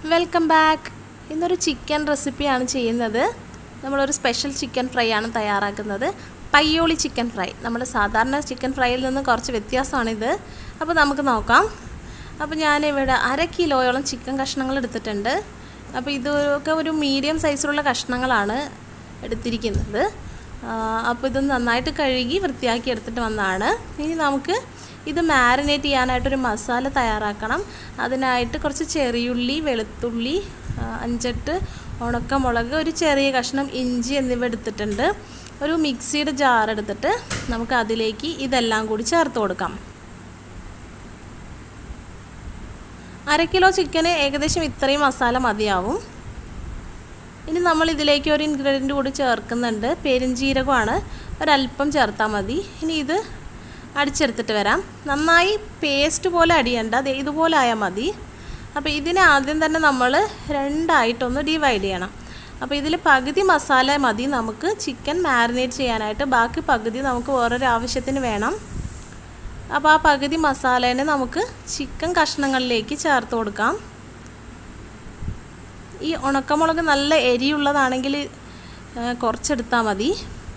welcome back ഇന്നൊരു chicken റെസിപ്പിയാണ് ചെയ്യുന്നത് നമ്മളൊരു സ്പെഷ്യൽ ചിക്കൻ ഫ്രൈ ആണ് തയ്യാറാക്കുന്നത് പയ്യോളി ചിക്കൻ ഫ്രൈ നമ്മുടെ സാധാരണ ചിക്കൻ ഫ്രൈയിൽ നിന്ന് കുറച്ച് വ്യത്യാസമാണിത് അപ്പോൾ നമുക്ക് നോക്കാം അപ്പോൾ ഞാനിവിടെ അര കിലോയോളം ചിക്കൻ കഷ്ണങ്ങൾ എടുത്തിട്ടുണ്ട് അപ്പോൾ ഇതൊക്കെ ഒരു മീഡിയം സൈസിലുള്ള കഷ്ണങ്ങളാണ് എടുത്തിരിക്കുന്നത് അപ്പോൾ ഇത് നന്നായിട്ട് കഴുകി വൃത്തിയാക്കി എടുത്തിട്ട് വന്നതാണ് ഇനി നമുക്ക് ഇത് മാരിനേറ്റ് ചെയ്യാനായിട്ടൊരു മസാല തയ്യാറാക്കണം അതിനായിട്ട് കുറച്ച് ചെറിയുള്ളി വെളുത്തുള്ളി അഞ്ചെട്ട് ഉണക്കമുളക് ഒരു ചെറിയ കഷ്ണം ഇഞ്ചി എന്നിവ എടുത്തിട്ടുണ്ട് ഒരു മിക്സിയുടെ ജാർ എടുത്തിട്ട് നമുക്ക് അതിലേക്ക് ഇതെല്ലാം കൂടി ചേർത്ത് കൊടുക്കാം അര കിലോ ചിക്കന് ഏകദേശം ഇത്രയും മസാല മതിയാവും ഇനി നമ്മൾ ഇതിലേക്ക് ഒരു ഇൻഗ്രീഡിയൻറ്റ് കൂടി ചേർക്കുന്നുണ്ട് പെരിഞ്ജീരകമാണ് ഒരല്പം ചേർത്താൽ മതി ഇനി ഇത് അടിച്ചെടുത്തിട്ട് വരാം നന്നായി പേസ്റ്റ് പോലെ അടിയണ്ട ദേ ഇതുപോലെ ആയാൽ മതി അപ്പോൾ ഇതിനെ ആദ്യം തന്നെ നമ്മൾ രണ്ടായിട്ടൊന്ന് ഡിവൈഡ് ചെയ്യണം അപ്പോൾ ഇതിൽ പകുതി മസാല മതി നമുക്ക് ചിക്കൻ മാരിനേറ്റ് ചെയ്യാനായിട്ട് ബാക്കി പകുതി നമുക്ക് വേറൊരു ആവശ്യത്തിന് വേണം അപ്പോൾ ആ പകുതി മസാലേനെ നമുക്ക് ചിക്കൻ കഷ്ണങ്ങളിലേക്ക് ചേർത്ത് കൊടുക്കാം ഈ ഉണക്കമുളക് നല്ല എരിയുള്ളതാണെങ്കിൽ കുറച്ചെടുത്താൽ മതി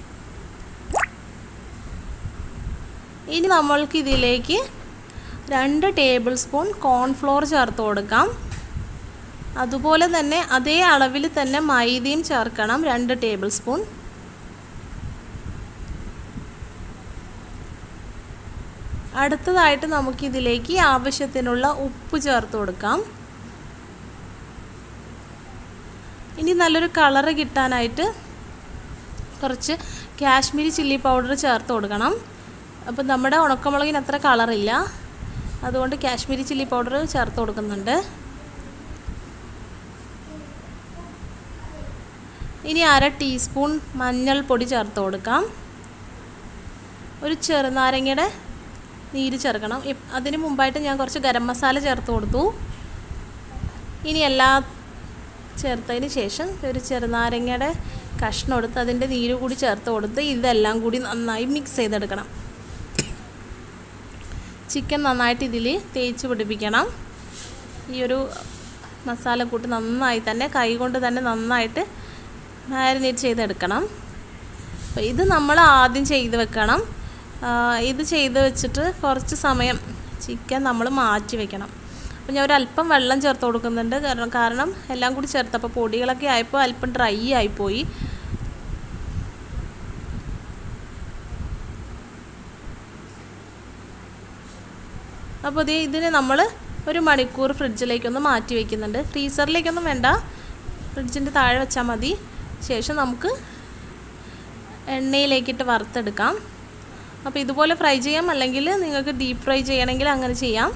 ഇനി നമ്മൾക്ക് ഇതിലേക്ക് രണ്ട് ടേബിൾ സ്പൂൺ കോൺഫ്ലോർ ചേർത്ത് കൊടുക്കാം അതുപോലെ തന്നെ അതേ അളവിൽ തന്നെ മൈദയും ചേർക്കണം രണ്ട് ടേബിൾ സ്പൂൺ അടുത്തതായിട്ട് നമുക്കിതിലേക്ക് ആവശ്യത്തിനുള്ള ഉപ്പ് ചേർത്ത് കൊടുക്കാം ഇനി നല്ലൊരു കളറ് കിട്ടാനായിട്ട് കുറച്ച് കാശ്മീരി ചില്ലി പൗഡർ ചേർത്ത് കൊടുക്കണം അപ്പോൾ നമ്മുടെ ഉണക്കമുളകിന് അത്ര കളറില്ല അതുകൊണ്ട് കാശ്മീരി ചില്ലി പൗഡർ ചേർത്ത് കൊടുക്കുന്നുണ്ട് ഇനി അര ടീസ്പൂൺ മഞ്ഞൾപ്പൊടി ചേർത്ത് കൊടുക്കാം ഒരു ചെറുനാരങ്ങയുടെ നീര് ചേർക്കണം അതിന് മുമ്പായിട്ട് ഞാൻ കുറച്ച് ഗരം മസാല ചേർത്ത് കൊടുത്തു ഇനി എല്ലാ ചേർത്തതിന് ശേഷം ഒരു ചെറുനാരങ്ങയുടെ കഷ്ണം എടുത്ത് അതിൻ്റെ നീര് കൂടി ചേർത്ത് കൊടുത്ത് ഇതെല്ലാം കൂടി നന്നായി മിക്സ് ചെയ്തെടുക്കണം ചിക്കൻ നന്നായിട്ട് ഇതിൽ തേച്ച് പിടിപ്പിക്കണം ഈ ഒരു മസാലക്കൂട്ട് നന്നായി തന്നെ കൈ കൊണ്ട് തന്നെ നന്നായിട്ട് മാരിനേറ്റ് ചെയ്തെടുക്കണം അപ്പോൾ ഇത് നമ്മൾ ആദ്യം ചെയ്ത് വെക്കണം ഇത് ചെയ്ത് വെച്ചിട്ട് കുറച്ച് സമയം ചിക്കൻ നമ്മൾ മാറ്റി വെക്കണം അപ്പോൾ ഞാൻ ഒരല്പം വെള്ളം ചേർത്ത് കൊടുക്കുന്നുണ്ട് കാരണം കാരണം എല്ലാം കൂടി ചേർത്തപ്പോൾ പൊടികളൊക്കെ ആയപ്പോൾ അല്പം ഡ്രൈ ആയിപ്പോയി അപ്പോൾ ഇത് ഇതിന് നമ്മൾ ഒരു മണിക്കൂർ ഫ്രിഡ്ജിലേക്കൊന്ന് മാറ്റി വയ്ക്കുന്നുണ്ട് ഫ്രീസറിലേക്കൊന്നും വേണ്ട ഫ്രിഡ്ജിൻ്റെ താഴെ വെച്ചാൽ മതി ശേഷം നമുക്ക് എണ്ണയിലേക്കിട്ട് വറുത്തെടുക്കാം അപ്പോൾ ഇതുപോലെ ഫ്രൈ ചെയ്യാം അല്ലെങ്കിൽ നിങ്ങൾക്ക് ഡീപ്പ് ഫ്രൈ ചെയ്യണമെങ്കിൽ അങ്ങനെ ചെയ്യാം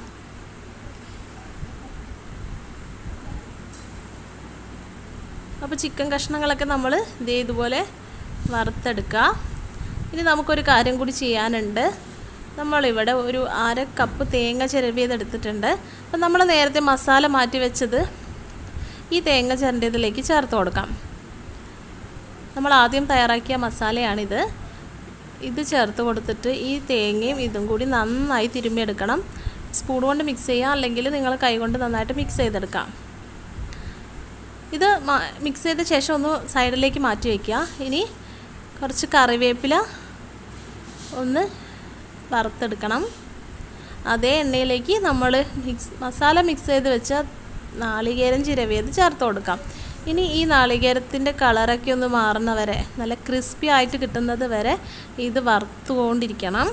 അപ്പോൾ ചിക്കൻ കഷ്ണങ്ങളൊക്കെ നമ്മൾ ഇതേ ഇതുപോലെ വറുത്തെടുക്കുക ഇനി നമുക്കൊരു കാര്യം കൂടി ചെയ്യാനുണ്ട് നമ്മളിവിടെ ഒരു അര കപ്പ് തേങ്ങ ചിരവിയതെടുത്തിട്ടുണ്ട് അപ്പം നമ്മൾ നേരത്തെ മസാല മാറ്റി വെച്ചത് ഈ തേങ്ങ ചിരണ്ടിയതിലേക്ക് ചേർത്ത് കൊടുക്കാം നമ്മൾ ആദ്യം തയ്യാറാക്കിയ മസാലയാണിത് ഇത് ചേർത്ത് കൊടുത്തിട്ട് ഈ തേങ്ങയും ഇതും കൂടി നന്നായി തിരുമ്മിയെടുക്കണം സ്പൂൺ കൊണ്ട് മിക്സ് ചെയ്യാം അല്ലെങ്കിൽ നിങ്ങൾ കൈ കൊണ്ട് നന്നായിട്ട് മിക്സ് ചെയ്തെടുക്കാം ഇത് മിക്സ് ചെയ്ത ശേഷം ഒന്ന് സൈഡിലേക്ക് മാറ്റി വയ്ക്കുക ഇനി കുറച്ച് കറിവേപ്പില ഒന്ന് വറുത്തെടുക്കണം അതേ എണ്ണയിലേക്ക് നമ്മൾ മിക്സ് മസാല മിക്സ് ചെയ്ത് വെച്ച നാളികേരം ചിരവിയത് ചേർത്ത് കൊടുക്കാം ഇനി ഈ നാളികേരത്തിൻ്റെ കളറൊക്കെ ഒന്ന് മാറുന്ന വരെ നല്ല ക്രിസ്പി ആയിട്ട് കിട്ടുന്നത് വരെ ഇത് വറുത്തുകൊണ്ടിരിക്കണം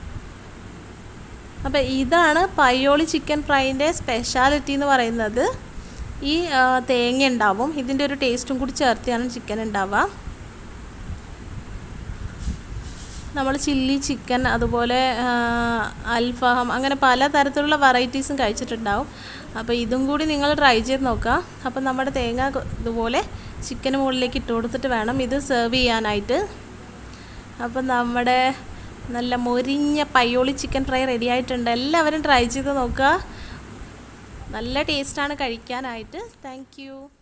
അപ്പോൾ ഇതാണ് പയ്യോളി ചിക്കൻ ഫ്രൈൻ്റെ സ്പെഷ്യാലിറ്റി എന്ന് പറയുന്നത് ഈ തേങ്ങ ഉണ്ടാവും ഇതിൻ്റെ ഒരു ടേസ്റ്റും കൂടി ചേർത്തിയാണ് ചിക്കൻ ഉണ്ടാവുക നമ്മൾ ചില്ലി ചിക്കൻ അതുപോലെ അൽഫാം അങ്ങനെ പല തരത്തിലുള്ള വെറൈറ്റീസും കഴിച്ചിട്ടുണ്ടാവും അപ്പോൾ ഇതും കൂടി നിങ്ങൾ ട്രൈ ചെയ്ത് നോക്കുക അപ്പോൾ നമ്മുടെ തേങ്ങ ഇതുപോലെ ചിക്കന് മുകളിലേക്ക് ഇട്ട് കൊടുത്തിട്ട് വേണം ഇത് സെർവ് ചെയ്യാനായിട്ട് അപ്പോൾ നമ്മുടെ നല്ല മൊരിഞ്ഞ പയ്യോളി ചിക്കൻ ഫ്രൈ റെഡി ആയിട്ടുണ്ട് എല്ലാവരും ട്രൈ ചെയ്ത് നോക്കുക നല്ല ടേസ്റ്റാണ് കഴിക്കാനായിട്ട് താങ്ക്